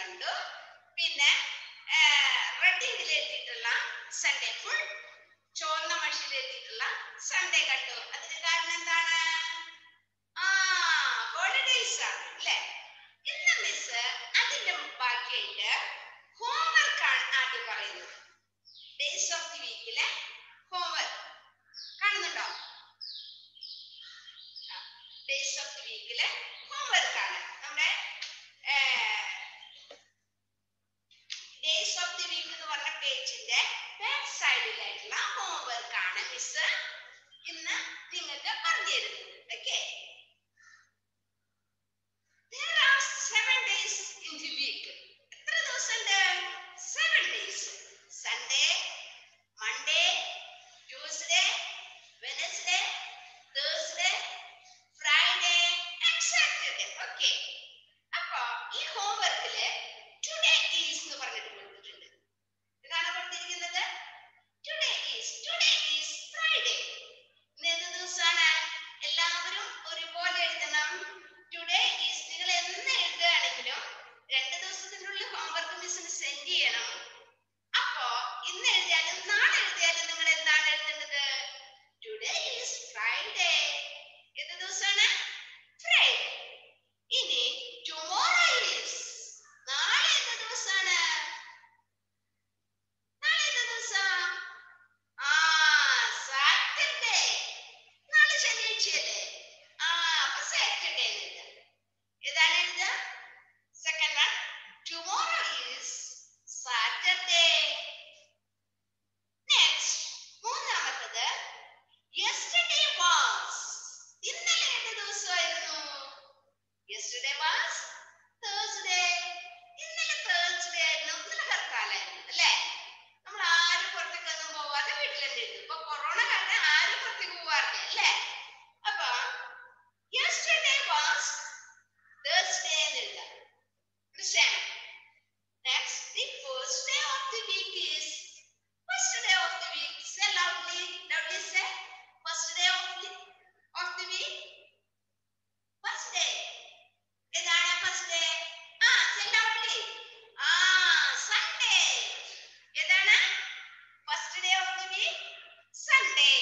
കണ്ടു പിന്നെ റെഡിങ്ങിൽ എഴുതിയിട്ടുള്ള സൺഡേ ഫുൾ ചുവന്ന മഷിയിൽ എഴുതിയിട്ടുള്ള സൺഡേ കണ്ടു അതിന് കാരണം എന്താണ് ആ ഹോളിഡേയ്സ് ആണ് അല്ലേ ഇന്ന് മിസ് അതിന്റെ ബാക്കിയായിട്ട് ഹോംവർക്ക് ആണ് ആദ്യം പറയുന്നത് ഡേയ്സ് ഓഫ് ദി വീക്കിലെ ഹോംവർക്ക് കാണുന്നുണ്ടോ ഡേയ്സ് ഓഫ് ദി വീക്കിലെ ഹോംവർക്ക് ആണ് നമ്മുടെ ഡേയ്സ് ഓഫ് ദി വീക്ക് എന്ന് പറഞ്ഞ പേജിന്റെ ബാക്ക് സൈഡിലായിട്ടുള്ള ഹോംവർക്ക് ആണ് മിസ് ഇന്ന് നിങ്ങൾക്ക് പറഞ്ഞു തരുന്നത് okay There are seven days in the week. എത്ര ദിവസമുണ്ട് seven days Sunday Monday Tuesday Wednesday Thursday Friday and Saturday okay അപ്പൊ ഈ ഹോംവർക്കില് ടുഡേ ഈസ് എന്ന് പറഞ്ഞിട്ട് കൊടുത്തിട്ടുണ്ട് ഇതാണ് കൊടുത്തിരിക്കുന്നത് today is today is Friday ഇന്ന് ഏത് ദിവസമാണ് എല്ലാവരും ഒരുപോലെ എഴുതണം ടുഡേ ഈസ് നിങ്ങൾ എന്ന് എഴുതുകയാണെങ്കിലും രണ്ട് ദിവസത്തിനുള്ളിൽ ഹോംവർക്ക് മിസ്സിന് സെൻഡ് ചെയ്യണം അപ്പോ ഇന്ന് എഴുതിയാലും നാളെ എഴുതിയാലും നിങ്ങൾ എന്താണ് എഴുതേണ്ടത് ടുഡേ ഈസ് ഫ്രൈഡേ ഏത് ദിവസമാണ് ഫ്രൈഡേ ഇനി ടുമോറോ ഈസ് നാളെ ഏത് ദിവസമാണ് നാളെ ഏത് ദിവസം ആ സാറ്റർഡേ നാളെ ശനിയാഴ്ചയല്ലേ ആ അപ്പൊ സാറ്റർഡേ എഴുതുക ഏതാണ് എഴുതുക second one tomorrow is Saturday next മൂന്നാമത്തത് യെസ്റ്റർഡേ വാസ് ഇന്നലെ ഏത് ദിവസമായിരുന്നു യെസ്റ്റർഡേ വാസ് തേഴ്സ്ഡേ ഇന്നലെ തേഴ്സ്ഡേ ആയിരുന്നു ഇന്നലെ ഹർത്താലായിരുന്നു അല്ലേ നമ്മൾ ആരും പുറത്തേക്കൊന്നും പോവാതെ വീട്ടിൽ തന്നെ ഇരുന്നു ഇപ്പൊ കൊറോണ കാരണം ആരും പുറത്തേക്ക് പോവാറില്ല അല്ലേ അപ്പൊ യെസ്റ്റർഡേ വാസ് തേഴ്സ്ഡേ എന്ന് എഴുതാം Understand? Next, the first day of the week is first day of the week. Say loudly, loudly say first day of the of the week. First day. ഏതാണ് first day? ആ say loudly. ആ Sunday. ഏതാണ് first day of the week? Sunday.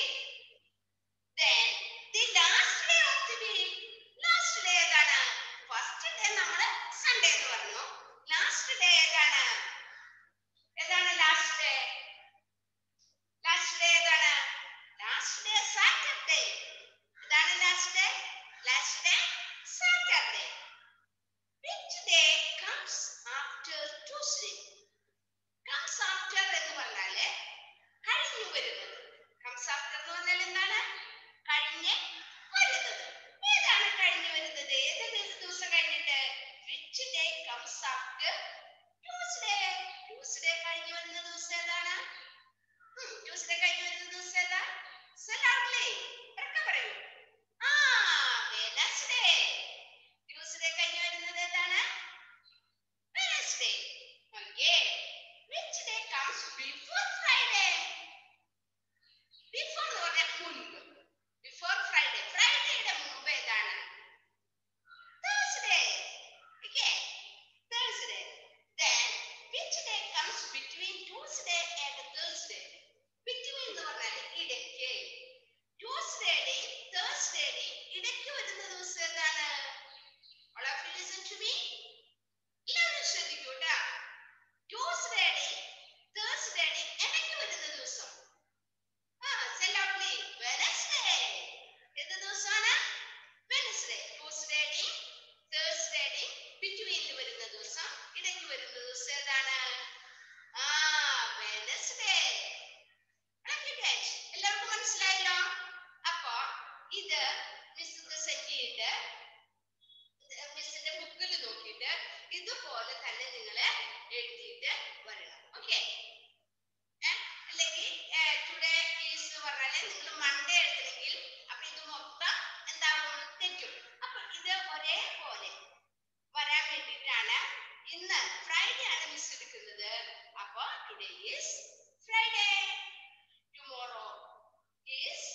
Then the last day of the week. Last day ഏതാണ്? First day നമ്മള് Sunday എന്ന് പറഞ്ഞു. Last day ഏതാണ്? ഏതാണ് last day? Last day ഏതാണ്? Last day Saturday. ഏതാണ് last day? Last day Saturday. Which day comes after Tuesday? Comes after എന്ന് പറഞ്ഞാല് കഴിഞ്ഞു വരുന്നത് comes after എന്ന് പറഞ്ഞാൽ എന്താണ് കഴിഞ്ഞ് വരുന്നത് ഏതാണ് കഴിഞ്ഞു വരുന്നത് ഏത് ദിവ- ദിവസം കഴിഞ്ഞിട്ട് which day comes after Tuesday Tuesday കഴിഞ്ഞു വരുന്ന ദിവസം ഏതാണ് ഉം, Tuesday കഴിഞ്ഞു വരുന്ന ദിവസം ഏതാ Say loudly. ഉറക്കെ പറയൂ ആ Wednesday Tuesday കഴിഞ്ഞു വരുന്നത് ഏതാണ് Wednesday okay which day comes before Friday before എന്ന് പറഞ്ഞാൽ മുൻപ് ബിഫോർ ഫ്രൈഡേ ഫ്രൈഡേയുടെ മുമ്പ് ഏതാണ് Thursday okay Thursday then which day comes between tuesday and thursday between എന്ന് പറഞ്ഞാൽ ഇടയ്ക്ക് ട്യൂസ്ഡേയുടെയും തേഴ്സ്ഡേയുടെയും ഇടയ്ക്ക് വരുന്ന ദിവസം ഏതാണ് all of you listen to me എല്ലാവരും ശ്രദ്ധിക്കൂ കേട്ടോ ട്യൂസ്ഡേയുടെയും തേഴ്സ്ഡേയുടെയും ഇടയ്ക്ക് വരുന്ന ദിവസം ആ, say loudly. Wednesday. ഏത് ദിവസമാണ്? Wednesday. Tuesday-ടെയും Thursday-ടെയും between ല് വരുന്ന ദിവസം, ഇടയ്ക്ക് വരുന്ന ദിവസം ഏതാണ്? ആ, Wednesday. Okay, guys. എല്ലാവർക്കും മനസ്സിലായല്ലോ? അപ്പൊ ഇത് മിസ്സിന്റെ സെറ്റ് ചെയ്തിട്ട് മിസ്സിന്റെ ബുക്കിൽ നോക്കിയിട്ട് ഇതുപോലെ തന്നെ നിങ്ങൾ എഴുതിയിട്ട് വരണം ഓക്കെ അല്ലെങ്കിൽ ടുഡേ ഈസ് പറഞ്ഞാല് നിങ്ങൾ മൺഡേ എടുത്തെങ്കിൽ അപ്പൊ ഇത് മൊത്തം എന്താവും തെറ്റും അപ്പൊ ഇത് ഒരേപോലെ വരാൻ വേണ്ടിയിട്ടാണ് ഇന്ന് ഫ്രൈഡേ ആണ് മിസ് എടുക്കുന്നത് അപ്പൊ today is Friday tomorrow is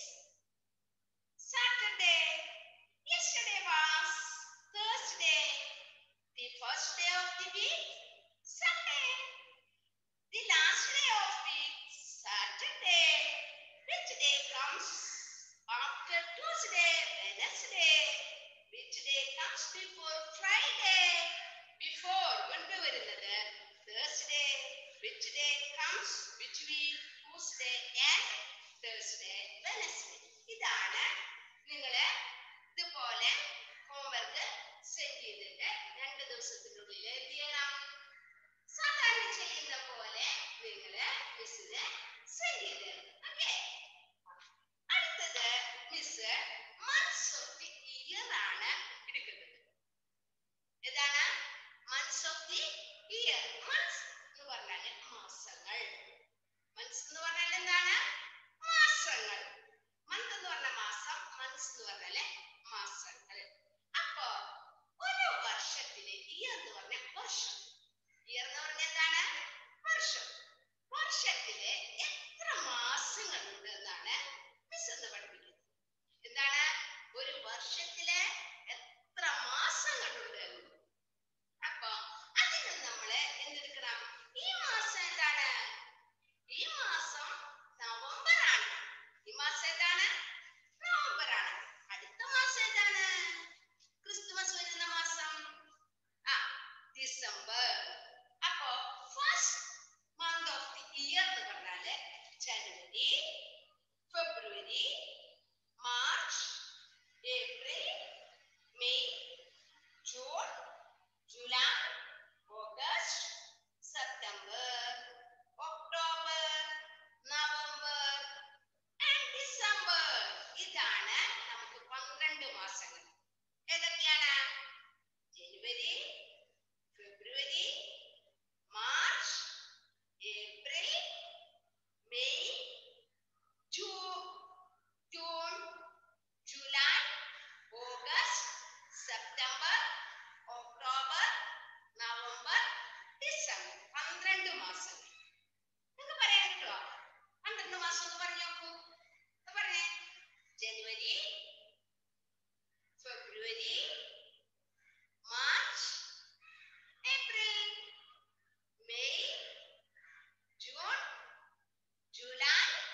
Saturday yesterday was Thursday the first day of the week which day comes between Tuesday and Thursday, Wednesday. ഇതാണ് നിങ്ങള് ഇതുപോലെ ഹോംവർക്ക് സെൻഡ് ചെയ്തിട്ട് രണ്ട് ദിവസത്തിനുള്ളിൽ എന്ത് ചെയ്യണം സാധാരണ ചെയ്യുന്ന പോലെ നിങ്ങള് മിസ്സിന് സെൻഡ് ചെയ്ത് തരണം ഓക്കെ അടുത്തത് miss months of the year ആണ് എടുക്കുന്നത് ഏതാണ് months of the year months എന്ന് പറഞ്ഞാല് മാസങ്ങൾ മന്ത്സ് എന്ന് പറഞ്ഞാൽ എന്താണ് മാസങ്ങൾ മന്ത് എന്ന് പറഞ്ഞ മാസം മന്ത്സ് എന്ന് പറഞ്ഞാല് മാസങ്ങൾ അപ്പോ ഒരു വർഷത്തില് ഇയർ എന്ന് പറഞ്ഞ വർഷം ഇയർ എന്ന് പറഞ്ഞ എന്താണ് വർഷം വർഷത്തില് എത്ര മാസങ്ങളുണ്ട് എന്നാണ് മിസ് എന്ന് പഠിപ്പിക്കുന്നത് എന്താണ് ഒരു വർഷത്തില് എത്ര മാസങ്ങളുണ്ട് എന്ന്. അപ്പൊ അതിന് നമ്മള് എന്തെടുക്കണം ഈ മാസം എന്താണ് ഈ മാസം നവംബർ ആണ് ഈ മാസം ഏതാണ് നവംബർ ആണ് അടുത്ത മാസം ഏതാണ് ക്രിസ്തുമസ് വരുന്ന മാസം ആ ഡിസംബർ അപ്പോ first month of the year എന്ന് പറഞ്ഞാല് January February March April May June July August September October November and December ഇതാണ് നമുക്ക് പന്ത്രണ്ട് മാസങ്ങൾ ഏതൊക്കെയാണ് January February March April May June June July August September October November December പന്ത്രണ്ട് മാസങ്ങൾ നിങ്ങൾക്ക് പറയാൻ പറ്റുമോ പന്ത്രണ്ട് മാസം ഒന്ന് പറഞ്ഞു നോക്കൂ ഒന്ന് പറഞ്ഞേ January February March April May June July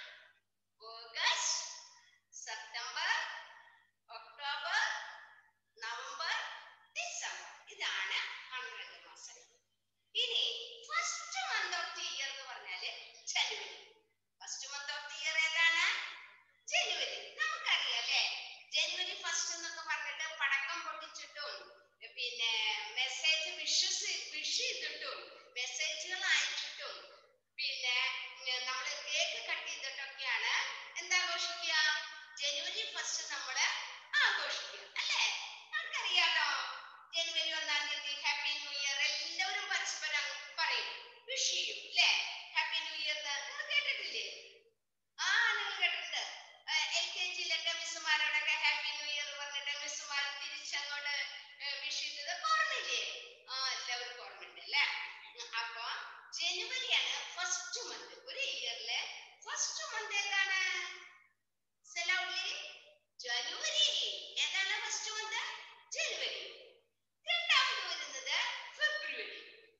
August September October November December ഇതാണ് പന്ത്രണ്ട് മാസങ്ങൾ ഇനി first month of the year എന്ന് പറഞ്ഞാല് January first month of the year ഏതാണ് ജനുവരി നമുക്കറിയാം അല്ലേ ജനുവരി ഫസ്റ്റ് എന്നൊക്കെ പറഞ്ഞിട്ട് പടക്കം പൊട്ടിച്ചിട്ടും പിന്നെ മെസ്സേജ് വിശ്വസി വിഷ് ചെയ്തിട്ടും മെസ്സേജുകൾ അയച്ചിട്ടും പിന്നെ നമ്മൾ കേക്ക് കട്ട് ചെയ്തിട്ടൊക്കെയാണ് എന്താഘോഷിക്കുക ജനുവരി ഫസ്റ്റ് നമ്മൾ ആഘോഷിക്കുക അല്ലേ നമുക്കറിയാലോ ജനുവരി ഒന്നാം തീയതി ഹാപ്പി ന്യൂ ഇയർ എല്ലാവരും പരസ്പരം പറയും വിഷ് ചെയ്യും അല്ലേ ഹാപ്പി ന്യൂ ഇയർ നിങ്ങൾ കേട്ടിട്ടില്ലേ ആ നിങ്ങൾ കേട്ടിട്ടുണ്ട് എൽ കെ ജിയിലൊക്കെ മിസ്സുമാരോടൊക്കെ ഹാപ്പി ന്യൂ ഇയർ പറഞ്ഞിട്ട് മിസ്സുമാർ തിരിച്ചങ്ങോട്ട് വിഷ് ചെയ്തത് ഓർമ്മയില്ലേ ആ എല്ലാവർക്കും ഓർമ്മയുണ്ട് അല്ലേ ഉം, അപ്പൊ ജനുവരിയാണ് ഫസ്റ്റ് മന്ത് ഒരു ഇയറിലെ ഫസ്റ്റ് മന്ത് ഏതാണ് സെലൗലി ജനുവരി ഏതാണ് ഫസ്റ്റ് മന്ത് ജനുവരി രണ്ടാമത് വരുന്നത് ഫെബ്രുവരി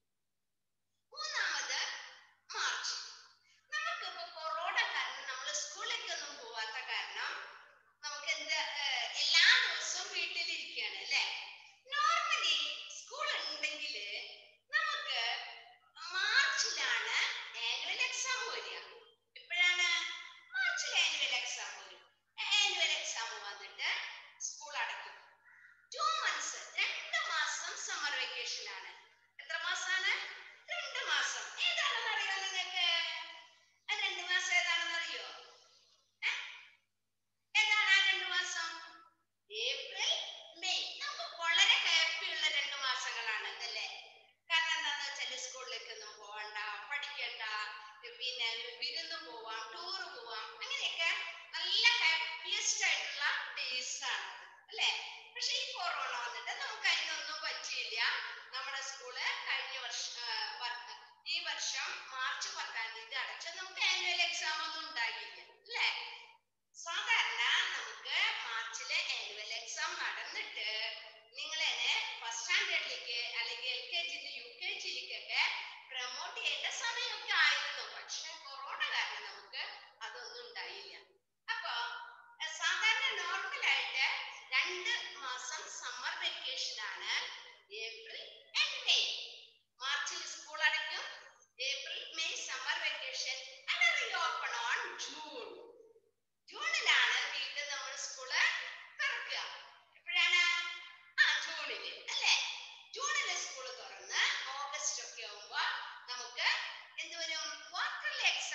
മൂന്നാമത് മാർച്ച് നമുക്കിപ്പോ കൊറോണ കാരണം നമ്മൾ സ്കൂളിലേക്കൊന്നും പോവാത്ത കാരണം നമുക്ക് എന്ത് ഏഹ്, എല്ലാ ദിവസവും വീട്ടിലിരിക്കുകയാണ് അല്ലേ നോർമലി സ്കൂൾ ഉണ്ടെങ്കിൽ നമുക്ക് മാർച്ചിലാണ് ആനുവൽ എക്സാം വരിക എപ്പോഴാണ് മാർച്ചിൽ ആനുവൽ എക്സാം വരും ആനുവൽ എക്സാം വന്നിട്ട് സ്കൂൾ അടയ്ക്കും ടു മന്ത്സ് രണ്ട് മാസം സമ്മർ വെക്കേഷൻ ആണ് എത്ര മാസമാണ് രണ്ട് മാസം ഏതാണെന്ന് അറിയോ നിങ്ങൾക്ക് ആ രണ്ട് മാസം ഏതാണെന്ന് അറിയോ ഏ? ഏതാണ് ആ രണ്ട് മാസം ഏപ്രിൽ മെയ് നമുക്ക് വളരെ ഹാപ്പി ഉള്ള രണ്ട് മാസങ്ങളാണ് അല്ലേ കാരണം എന്താന്ന് വെച്ചാൽ സ്കൂളിലേക്കൊന്നും പോകണ്ട പഠിക്കണ്ട പിന്നെ വിരുന്ന് പോവാം ടൂർ പോവാം അങ്ങനെയൊക്കെ നല്ല ഹാപ്പിയസ്റ്റ് ആയിട്ടുള്ള ഡേയ്സ് ആണ് അല്ലേ പക്ഷെ ഈ കൊറോണ വന്നിട്ട് നമുക്ക് അതിനൊന്നും പറ്റിയില്ല നമ്മുടെ സ്കൂള് കഴിഞ്ഞ വർഷം ആ, പത്ത്- ഈ വർഷം മാർച്ച് പത്താം തീയതി അടച്ച് നമുക്ക് ആനുവൽ എക്സാം ഒന്നും ഉണ്ടാകില്ല അല്ലേ സാധാരണ നമുക്ക് മാർച്ചിലെ ആനുവൽ എക്സാം നടന്നിട്ട് നിങ്ങളെ ഫസ്റ്റ് സ്റ്റാൻഡേർഡിലേക്ക് അല്ലെങ്കിൽ എൽ കെ ജിന്ന് യു കെ ജിയിലേക്കൊക്കെ പ്രൊമോട്ട് ചെയ്യേണ്ട സമയമൊക്കെ ആയിരുന്നു പക്ഷെ കൊറോണ കാരണം നമുക്ക് അതൊന്നും ഉണ്ടായില്ല അപ്പൊ അഹ് സാധാരണ നോർമൽ ആയിട്ട് രണ്ട് മാസം സമ്മർ വെക്കേഷൻ ആണ് ഏപ്രിൽ ആൻഡ് മെയ് മാർച്ചിൽ സ്കൂൾ അടയ്ക്കും ഏപ്രിൽ മെയ്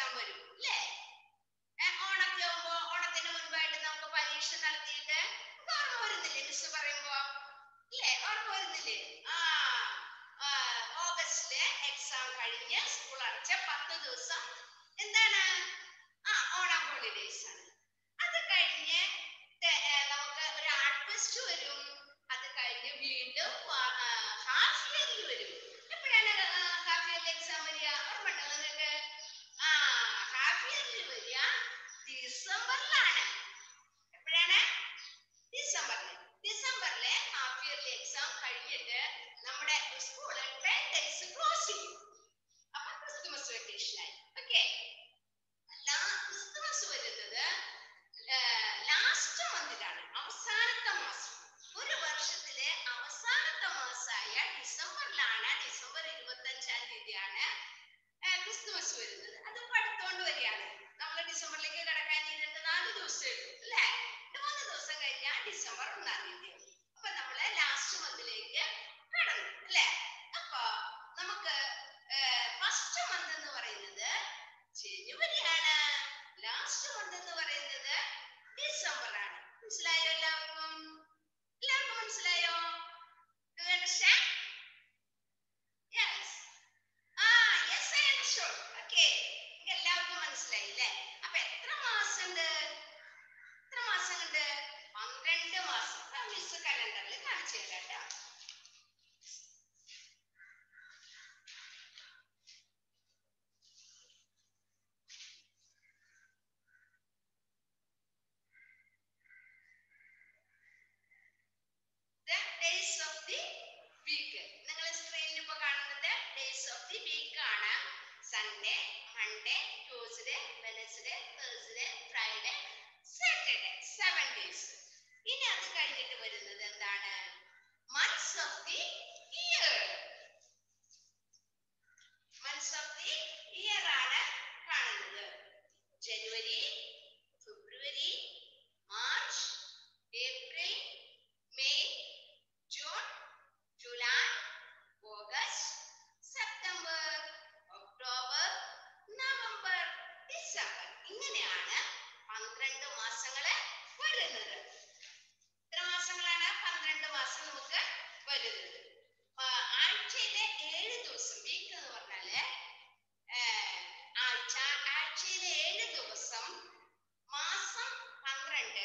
എക്സാം വരും അല്ലേ ഏ, ഓണൊക്കെ ആവുമ്പോ ഓണത്തിന് മുൻപായിട്ട് നമുക്ക് പരീക്ഷ നടത്തിയിട്ട് നമുക്ക് ഓർമ്മ വരുന്നില്ലേ മിസ് പറയുമ്പോ ഇല്ലേ ഓർമ്മ വരുന്നില്ലേ ആ ആ, ഓഗസ്റ്റില് എക്സാം കഴിഞ്ഞ് സ്കൂൾ അടച്ച പത്ത് ദിവസം എന്താണ് ആ ഓണം ഹോളിഡേയ്സ് ആണ് അത് കഴിഞ്ഞ് ടെ- ഏ, നമുക്ക് ഒരു ആർട്ട് ഫെസ്റ്റ് വരും അത് കഴിഞ്ഞ് വീണ്ടും ഹാഫ് ഇയർലി വരും എപ്പോഴാണ് ഹാഫ് ഇയർലി എക്സാം വരിക ഓർമ്മയുണ്ടോ നിങ്ങൾക്ക് ആ ഹാഫ് ഇയർലി വരിക ഡിസംബറിലാണ് എപ്പോഴാണ് ഡിസംബറിൽ ഡിസംബറിലെ ഹാഫ് ഇയർലി എക്സാം കഴിഞ്ഞിട്ട് നമ്മുടെ സ്കൂൾ ടെൻ ഡേയ്സ് ക്ലോസ് ചെയ്യും അപ്പൊ ക്രിസ്തുമസ് വെക്കേഷൻ ആയി ഓക്കെ ക്രിസ്തുമസ് വരുന്നത് ലാസ്റ്റ് മന്തിലാണ് അവസാനത്തെ മാസം ഒരു വർഷത്തിലെ അവസാനത്തെ മാസമായ ഡിസംബറിലാണ് ഡിസംബർ ഇരുപത്തി അഞ്ചാം തീയതിയാണ് ആ, ക്രിസ്തുമസ് വരുന്നത് അത് പഠിത്തോണ്ട് വരികയാണ് നമ്മൾ ഡിസംബറിലേക്ക് കടക്കാൻ രണ്ട് നാല് ദിവസമേ ഉള്ളൂ അല്ലേ രണ്ട് മൂന്ന് ദിവസം കഴിഞ്ഞാൽ ഡിസംബർ ഒന്നാം തീയതി അപ്പൊ നമ്മള് ലാസ്റ്റ് മന്തിലേക്ക് കടന്നു അല്ലേ അപ്പൊ നമുക്ക് ഫസ്റ്റ് മന്ത് എന്ന് പറയുന്നത് ജനുവരിയാണ് ലാസ്റ്റ് മന്ത് എന്ന് പറയുന്നത് ഡിസംബർ ആണ് മനസ്സിലായോ എല്ലാവർക്കും എല്ലാവർക്കും മനസ്സിലായോ Do you understand? Yes. ആ yes I understood. Okay. നിങ്ങൾക്ക് എല്ലാവർക്കും മനസ്സിലായി അല്ലേ അപ്പൊ എത്ര മാസം ഉണ്ട് എത്ര മാസം ഉണ്ട് പന്ത്രണ്ട് മാസം മിസ് കലണ്ടറിൽ കാണിച്ചു തരാം ട്ടോ. the days of the week നിങ്ങൾ സ്ക്രീനിൽ ഇപ്പൊ കാണുന്നത് days of the week ആണ് Sunday Monday Tuesday Wednesday Thursday Friday Saturday seven days ഇനി അത് കഴിഞ്ഞിട്ട് വരുന്നത് എന്താണ് months of the year months of the year ആണ് കാണുന്നത് January February March April May June July August September October November December ഇങ്ങനെയാണ് പന്ത്രണ്ട് മാസങ്ങള് വരുന്നത് എത്ര മാസങ്ങളാണ് പന്ത്രണ്ട് മാസം നമുക്ക് വരുന്നത് ആ, ആഴ്ചയിലെ ഏഴ് ദിവസം വീക്ക് എന്ന് പറഞ്ഞാല് ഏർ, ആഴ്ച ആഴ്ചയിലെ ഏഴ് ദിവസം മാസം പന്ത്രണ്ട്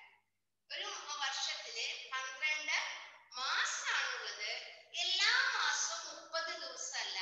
ഒരു വർഷത്തില് പന്ത്രണ്ട് മാസാണുള്ളത് എല്ലാ മാസവും മുപ്പത് ദിവസമല്ല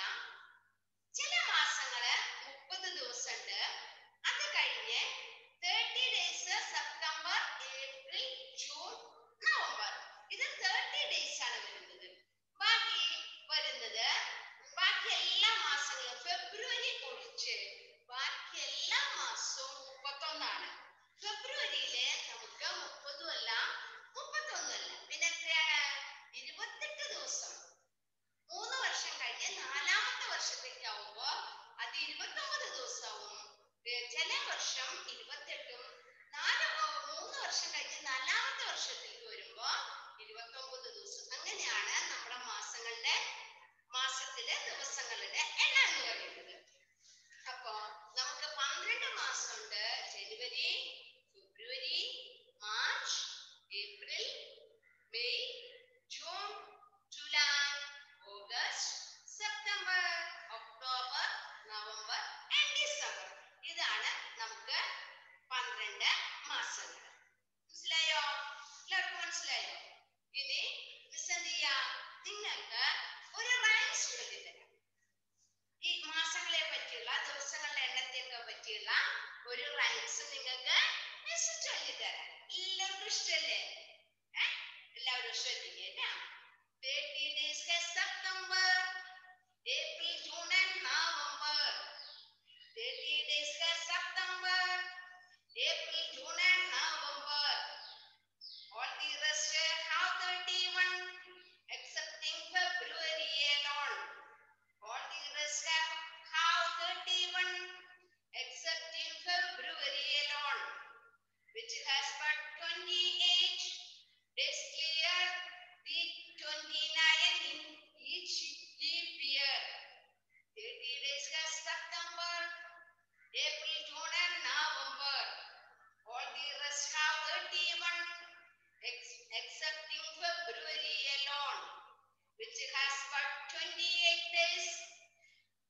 ചില മാസങ്ങള് മുപ്പത് ദിവസമുണ്ട് അത് കഴിഞ്ഞ് thirty days September April June November ഇത് തേർട്ടി ഡേയ്സ് ആണ് വരുന്നത് ബാക്കി വരുന്നത് ബാക്കി എല്ലാ മാസങ്ങളും ഫെബ്രുവരി ഒഴിച്ച് ബാക്കി എല്ലാ മാസവും മുപ്പത്തൊന്നാണ് ഫെബ്രുവരിയില് നമുക്ക് മുപ്പതും അല്ല മുപ്പത്തൊന്നും അല്ല പിന്നെ എത്രയാണ് ഇരുപത്തെട്ട് ദിവസം മൂന്ന് വർഷം കഴിഞ്ഞ് നാലാമത്തെ വർഷത്തേക്ക് ആവുമ്പോ അത് ഇരുപത്തൊമ്പത് ദിവസവും ഏ, ചില വർഷം ഇരുപത്തെട്ടും നാല് ഓ, മൂന്ന് വർഷം കഴിഞ്ഞ് നാലാമത്തെ വർഷത്തിലേക്ക് വരുമ്പോ ഇരുപത്തൊമ്പത് ദിവസം അങ്ങനെയാണ് നമ്മുടെ മാസങ്ങളുടെ മാസത്തിലെ ദിവസങ്ങളുടെ എണ്ണം എന്ന് പറയുന്നത് അപ്പോ നമുക്ക് പന്ത്രണ്ട് മാസമുണ്ട് January February March April May June July August September October November and December ഇതാണ് നമുക്ക് പന്ത്രണ്ട് മാസങ്ങൾ മനസ്സിലായോ എല്ലാവർക്കും മനസ്സിലായോ ഇനി മിസ് എന്ത് ചെയ്യാ നിങ്ങൾക്ക് ഒരു റൈംസ് ചൊല്ലിത്തരാം ഈ മാസങ്ങളെ പറ്റിയുള്ള ദിവസങ്ങളുടെ എണ്ണത്തെയൊക്കെ പറ്റിയുള്ള ഒരു റൈംസ് നിങ്ങൾക്ക് മിസ് ചൊല്ലിത്തരാം എല്ലാവർക്കും ഇഷ്ടല്ലേ ഏ? എല്ലാവരും ശ്രദ്ധിക്കുക thirty days September April June and November thirty days September April June and November All the rest have 31 excepting February alone. All the rest have, have 31 excepting February alone, which has but 28 days clear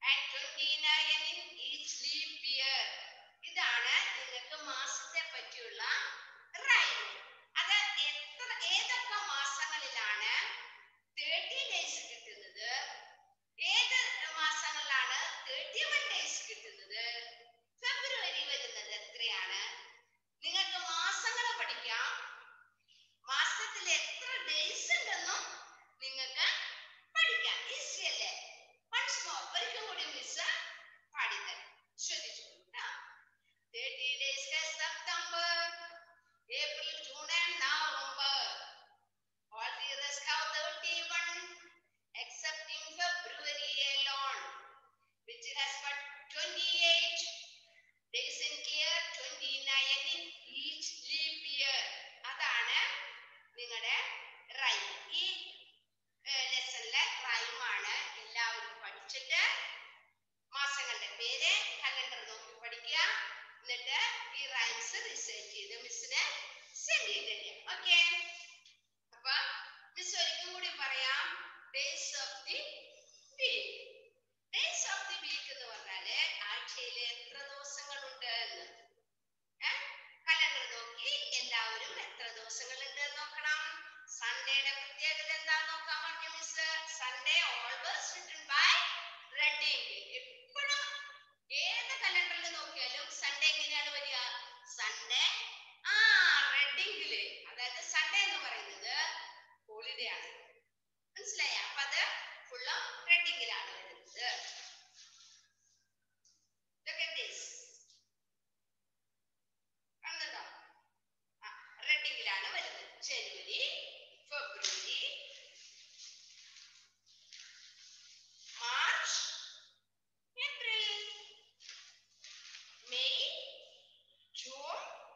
and 29 in each leap year. ഇതാണ് നിങ്ങൾക്ക് മാസത്തെ പറ്റിയുള്ള rhyme അത് എത്ര ഏതൊക്കെ മാസങ്ങളിലാണ് thirty days കിട്ടുന്നത് ഏത് മാസങ്ങളിലാണ് തേർട്ടി വൺ ഡേയ്സ് കിട്ടുന്നത് ഫെബ്രുവരി വരുന്നത് എത്രയാണ് നിങ്ങൾക്ക് മാസങ്ങൾ പഠിക്കാം മാസത്തിൽ എത്ര ഡേയ്സ് ഉണ്ടെന്നും നിങ്ങൾക്ക് പഠിക്കാം ഈസി അല്ലേ വൺസ് മോർ ഒരിക്കൽ കൂടി മിസ് പാടിത്തരാം ശ്രദ്ധിച്ചു thirty days September April June and November All the rest have 31, excepting February alone, which has but 28 days in clear, 29 in each leap year. അതാണ് നിങ്ങളുടെ റൈം ഈ ലെസണിലെ റൈമാണ് എല്ലാവരും പഠിച്ചിട്ട് മാസങ്ങളുടെ പേര് കലണ്ടർ നോക്കി പഠിക്കുക എന്നിട്ട് ഈ റൈംസ് റിസർച്ച് ചെയ്ത് മിസ്സിന് സെൻഡ് ചെയ്ത് തരും ഓക്കെ അപ്പൊ മിസ് ഒരിക്കൽ കൂടി പറയാം days of the week days of the week എന്ന് പറഞ്ഞാല് ആഴ്ചയിൽ എത്ര ദിവസങ്ങളുണ്ട് എന്ന് കലണ്ടർ നോക്കി എല്ലാവരും എത്ര ദിവസങ്ങളുണ്ട് എന്ന് നോക്കണം സൺഡേയുടെ പ്രത്യേകത എന്താന്ന് നോക്കാൻ പറഞ്ഞു miss Sunday always written by red ink എപ്പോഴും ഏത് കലണ്ടറിൽ നോക്കിയാലും സൺഡേ എങ്ങനെയാണ് വരിക സൺഡേ ആ റെഡിങ്ങില് അതായത് സൺഡേ എന്ന് പറയുന്നത് ഹോളിഡേ ആണ് മനസ്സിലായ അപ്പൊ അത് ഫുള്ളും റെഡിങ്ങിലാണ് വരുന്നത് Look at this. കാണുന്നുണ്ടോ റെഡിങ്ങിലാണ് വരുന്നത് January February March April May June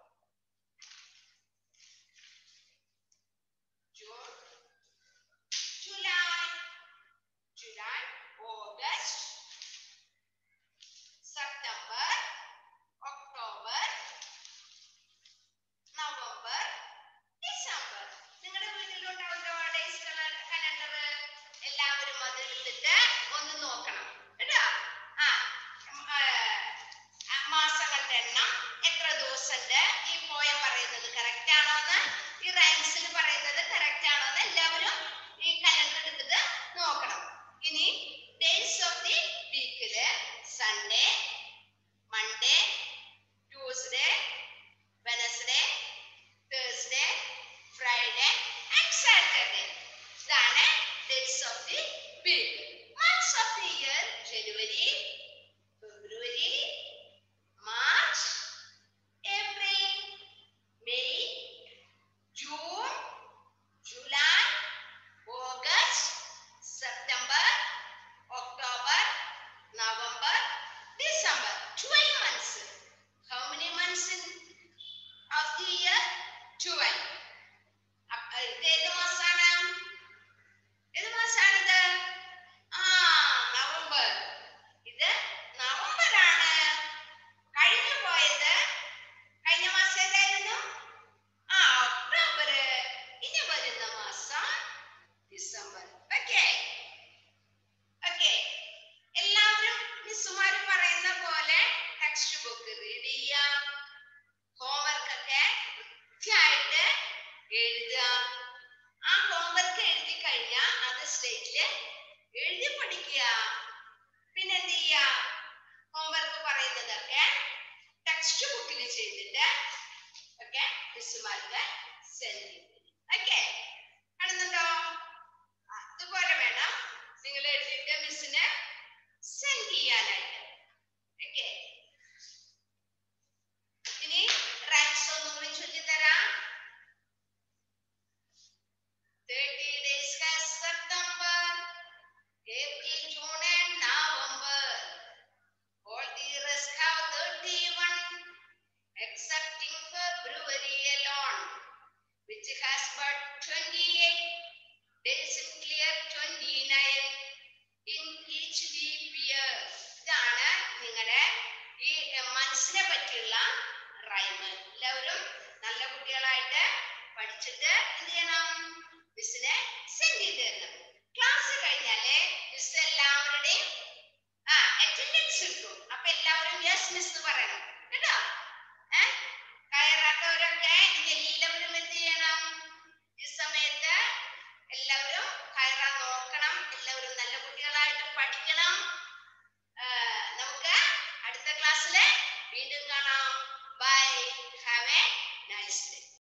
June July July August September October November December നിങ്ങളുടെ വീട്ടിലുണ്ടാവുമല്ലോ ഡേയ്സ് കലണ്ടർ എല്ലാവരും അത് എടുത്തിട്ട് ഒന്ന് നോക്കണം കേട്ടോ ആ ഉം, ആ, ആ, മാസങ്ങളുടെ എണ്ണം എത്ര ദിവസമുണ്ട് ഈ പോയം പറയുന്നത് കറക്റ്റ് ആണോ എന്ന് ഈ റൈംസിൽ പറയുന്നത് കറക്റ്റ് ആണോ എന്ന് എല്ലാവരും ഈ കലണ്ടർ എടുത്തിട്ട് നോക്കണം ഇനി ഡേയ്സ് ഓഫ് ദി വീക്കില് Sunday Monday Tuesday Wednesday Thursday Friday and Saturday ഇതാണ് days of the week months of the year January February March April May June July August September October November December 12 months how many months in of the year 12 അപ്പ- ഇത് ഏത് മാസാണ് ഏത് മാസാണിത് ആ November ഇത് November ആണ് കഴിഞ്ഞു പോയത് കഴിഞ്ഞ മാസം ഏതായിരുന്നു ആ ഒക്ടോബർ ഇനി വരുന്ന മാസം ഡിസംബർ ഓക്കെ ഓക്കെ എല്ലാവരും മിസ്സുമാർ പറയുന്ന പോലെ ടെക്സ്റ്റ് ബുക്ക് റീഡ് ചെയ്യാം ഹോംവർക്ക് ഒക്കെ വൃത്തിയായിട്ട് എഴുതുക ആ ഹോംവർക്ക് എഴുതി കഴിഞ്ഞാൽ അത് സ്റ്റേജില് എഴുതി പഠിക്കുക പിന്നെ എന്ത് ചെയ്യുക ഹോംവർക്ക് പറയുന്നതൊക്കെ ടെക്സ്റ്റ് ബുക്കിൽ ചെയ്തിട്ട് ഒക്കെ മിസ്സുമാർക്ക് സെൻഡ് ചെയ്യും ഓക്കെ കാണുന്നുണ്ടോ ആ, ഇതുപോലെ വേണം നിങ്ങൾ എഴുതിയിട്ട് മിസ്സിന് സെൻഡ് ചെയ്യാനായിട്ട് ഓക്കെ ഇനി റൈംസ് ഒന്നും കൂടി ചൊല്ലിത്തരാം thirty days September April June and November all the rest have thirty one excepting February alone, which has but 28 days in clear 29 in each leap year. ഇതാണ് നിങ്ങളുടെ ഈ മനസ്സിനെ പറ്റിയുള്ള റൈം എല്ലാവരും നല്ല കുട്ടികളായിട്ട് പഠിച്ചിട്ട് എന്ത് ചെയ്യണം മിസ്സിനെ സെൻഡ് ചെയ്ത് തരണം ക്ലാസ് കഴിഞ്ഞാല് മിസ് എല്ലാവരുടെയും ആ വീണ്ടും കാണാം bye have a nice day